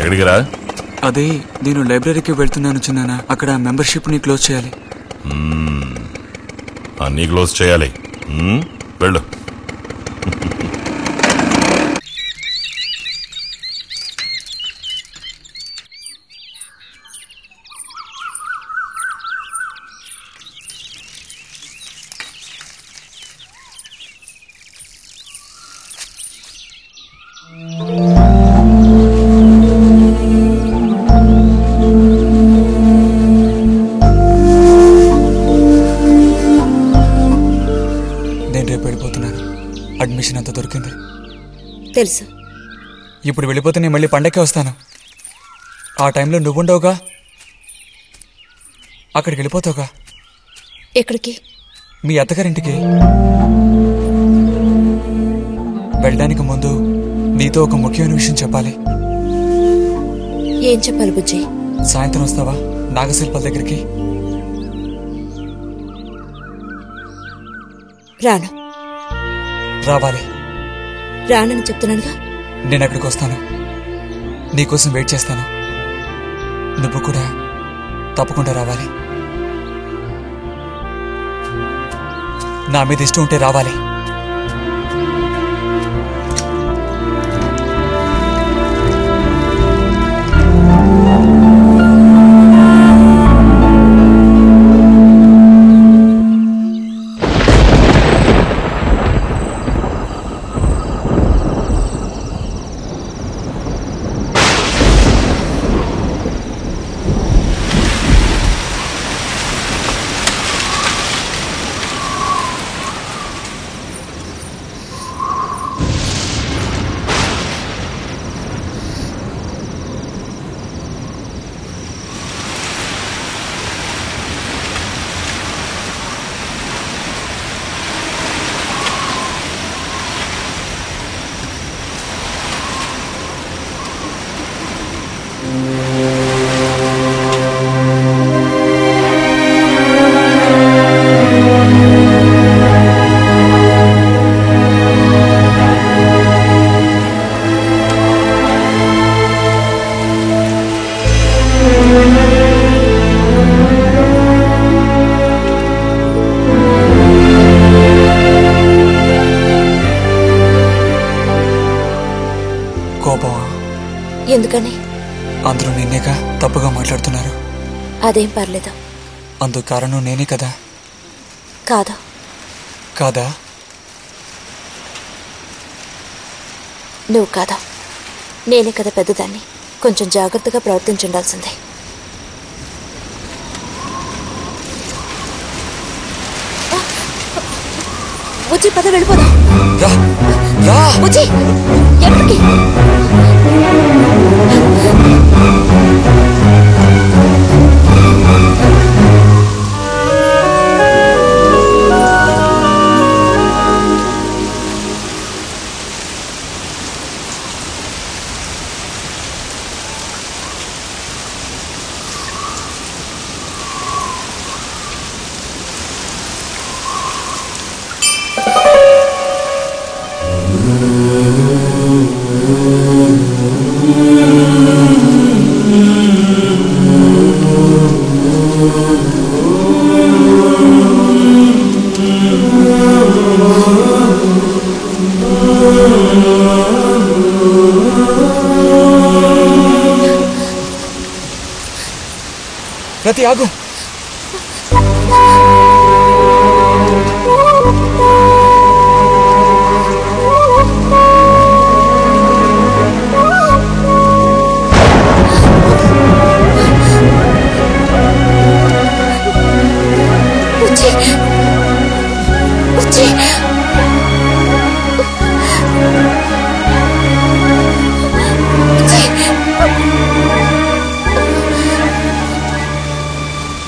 ఎక్కడికి రా అదే నేను లైబ్రరీకి వెళ్తున్నాను చిన్నానా అక్కడ మెంబర్షిప్ ని క్లోజ్ చేయాలి అన్నీ క్లోజ్ చేయాలి మ్మ్? వెళ్ళు నేను రేపు వెళ్ళిపోతున్నాను అడ్మిషన్ అంతా దొరికింది తెలుసు ఇప్పుడు వెళ్ళిపోతే నేను మళ్ళీ పండక్కే వస్తాను ఆ టైంలో నువ్వుండవుగా అక్కడికి వెళ్ళిపోతావుగా ఎక్కడికి మీ అత్తగారింటికి వెళ్ళడానికి ముందు నీతో ఒక ముఖ్యమైన విషయం చెప్పాలి ఏం చెప్పాలి బుజ్జి సాయంత్రం వస్తావా నాగశిల్పాల దగ్గరికి రాను రావాలి రానని చెప్తున్నానుగా నేను అక్కడికి వస్తాను నీకోసం వెయిట్ చేస్తాను నువ్వు కూడా తప్పకుండా రావాలి నా మీద ఇష్టం ఉంటే రావాలి కోపమా ఎందుకని అందరూ నిన్నేగా తప్పుగా మాట్లాడుతున్నారు అదేం పర్లేదు అందుకు కారణం నేనే కదా కాదు కాదా నువ్వు కాదా నేనే కదా పెద్దదాన్ని కొంచెం జాగ్రత్తగా ప్రవర్తించుండాల్సిందే బుజ్జి పద వెళ్ళిపోదాం రా రా బుజ్జి ఎక్కడికి ప్రతి ఆగు బుజ్జి బుజ్జి బుజ్జి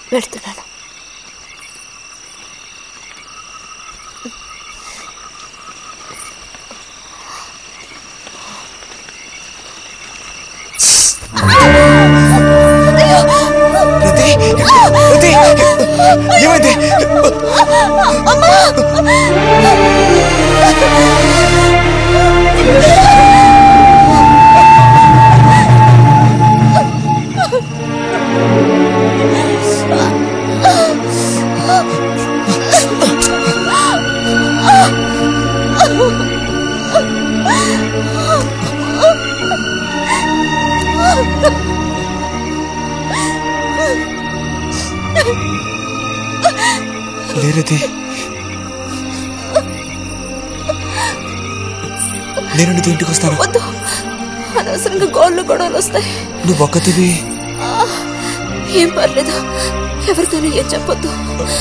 వెళ్తున్నాను రతి రతి ఏమైంది లే రతి నేను నీతో ఇంటికి వస్తాను వద్దు అనవసరంగా గోళ్ళు గొడవలు వస్తాయి నువ్వు ఒక్కతివి ఏం పర్లేదు ఎవరితోనూ ఏం చెప్పొద్దు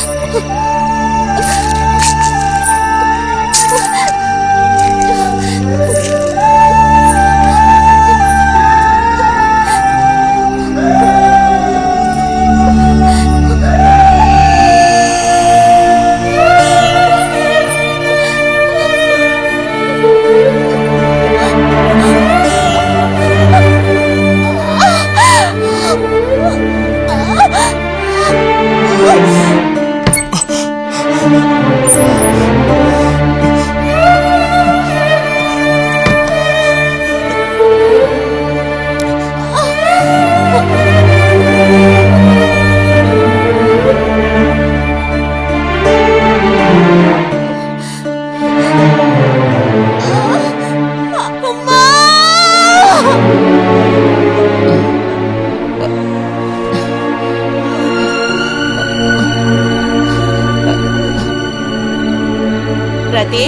రతి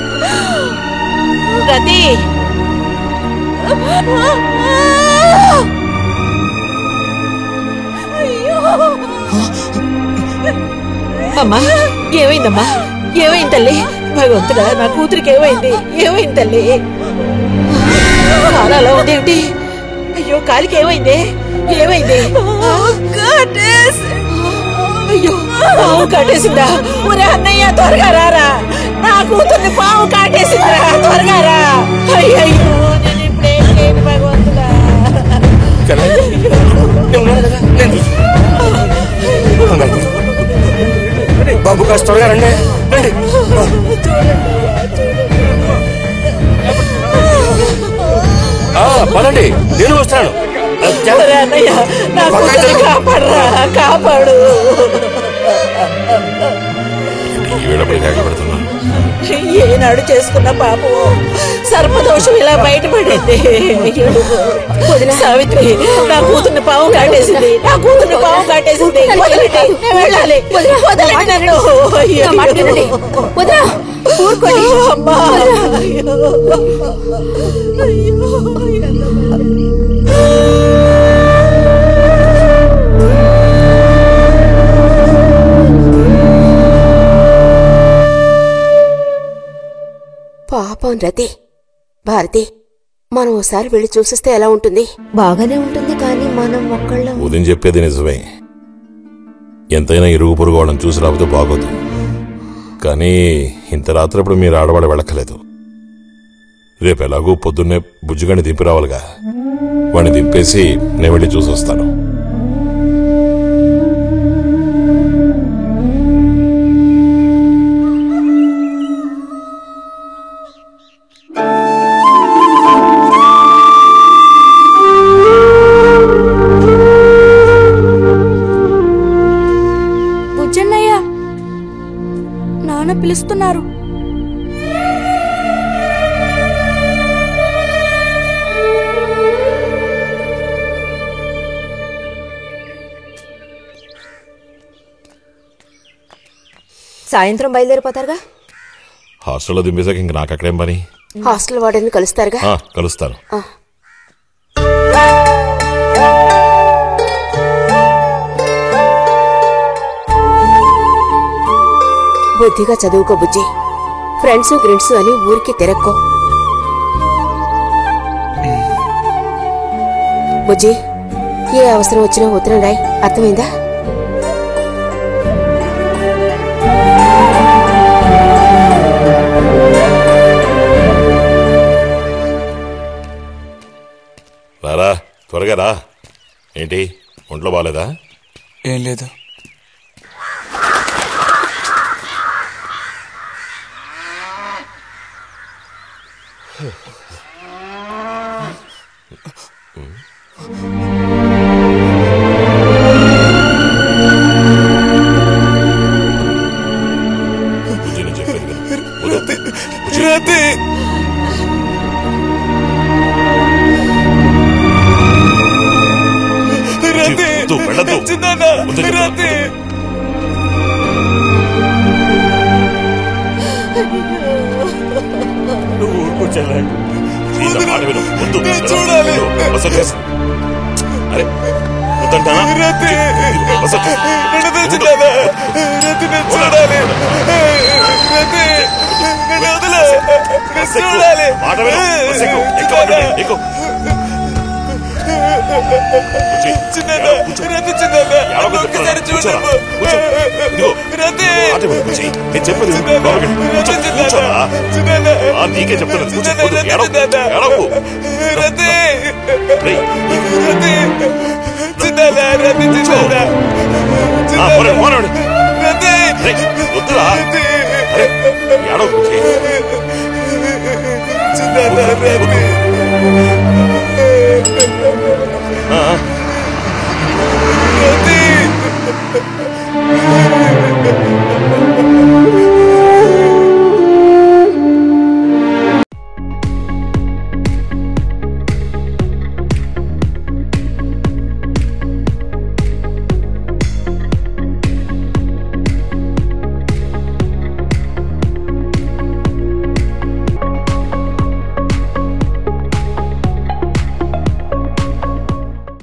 రతి అమ్మా ఏమైందమ్మా ఏమైంది తల్లి భగవంతుడా నా కూతురికి ఏమైంది ఏమైంది తల్లి కాలు అలా ఉందేమిటి అయ్యో కాలికి ఏమైంది ఏమైంది అయ్యో పావు కాటేసిందా ఒరే అన్నయ్య త్వరగా రారా నా కూతుర్ని పావు కాటేసిందిరా త్వరగా రా అయ్యయ్యో నేను ఇప్పుడేం చేయను భగవంతుడా బాబు కాస్త త్వరగా రండి రండి ఆ, పదండి నేను వస్తాను ఆ, జా- ఒరే అన్నయ్య నా కూతుర్ని కాపాడరా కాపాడు ఈ వేళపై పెడుతున్నా ఏనాడు చేసుకున్న పాపం సర్పదోషం ఇలా బయటపడింది అయ్యో. సావిత్రి నా కూతుర్ని పాము కాటేసింది నా కూతుర్ని పాము కాటేసింది వదిలేండి, నేను వెళ్ళాలి వదిలేండి నన్ను. అయ్యో. వదరా ఊరుకోండి అమ్మా అయ్యో. అయ్యో. పాపం రతి భారతి మనం ఓసారి వెళ్ళి చూసిస్తే ఎలా ఉంటుంది బాగానే ఉంటుంది కానీ మనం ఒక్కళ్ళం ఉదయం చెప్పేది నిజమే ఎంతైనా ఇరుగు పొరుగు వాళ్ళని చూసి రాకపోతే బాగోదు కానీ ఇంత రాత్రప్పుడు మీరు ఆడవాడ వెళ్ళక్కలేదు రేపు ఎలాగూ పొద్దున్నే బుజ్జిగాని దింపి రావాలిగా వాడిని దింపేసి నేను వెళ్ళి చూసి వస్తాను బుజ్జన్నయ్య నాన్న పిలుస్తున్నారు సాయంత్రం బయలుదేరిపోతారుగా హాస్టల్లో దింపేశాక ఇంక నాకు అక్కడేం పని హాస్టల్ వార్డెన్ కలుస్తారుగా ఆ, కలుస్తాను ఆ. బుద్ధిగా చదువుకో బుజ్జి ఫ్రెండ్స్ గ్రిండ్స్ అని ఊరికి తిరక్కో బుజ్జి ఏ అవసరం వచ్చినా ఉత్తరం రాయ్ అర్థమైందా త్వరగా రా ఏంటి ఒంట్లో బాగాలేదా ఏం లేదు బుజ్జి నేను చెప్పాను కదా వదలు. రతి రతి వద్దు, వెళ్ళొద్దు. చిన్నాన్న, వద్దు చెప్పు. రతి నువ్వు ఊరుకో చెల్లె ఈ నా మాట విను. వద్దు. నేను చూడాలి. ఇదిగో, బస చేసి. అరే వద్దంటానా రతి ఇదిగో, బస చేసి. నన్ను తెచ్చిన్నానా రతి నేను చూడాలి రతి నన్ను వదిలే నేను బస్ ఎక్కు. చూడాలి మాట విను. బస్ ఎక్కు. ఎక్కు, బండి. ఎక్కు. బుజ్జి, చిన్నాన్న ఏడవ, కూర్చో. రతి చిన్నాన్న ఏడవ, నన్ను ఒక్కసారి కూర్చోరా. చూడమ్మా కూర్చో. ఇదిగో. రతి మాట విను, బుజ్జి. నేను చెప్పేది విను. చిన్నాన్న బాగుంది. కూర్చో, రతి కూర్చోరా. చిన్నాన్న చిన్నాన్న ఆ, నీకే చెప్తాను కూర్చో చిన్నాన్న వద్దు. రతి ఏడవకు. చిన్నాన్న ఏడవకు. రతి రేయ్, రతి చిన్నాన్న రతి చిన్నాన్న ఆ, పోనీ, పోనీ.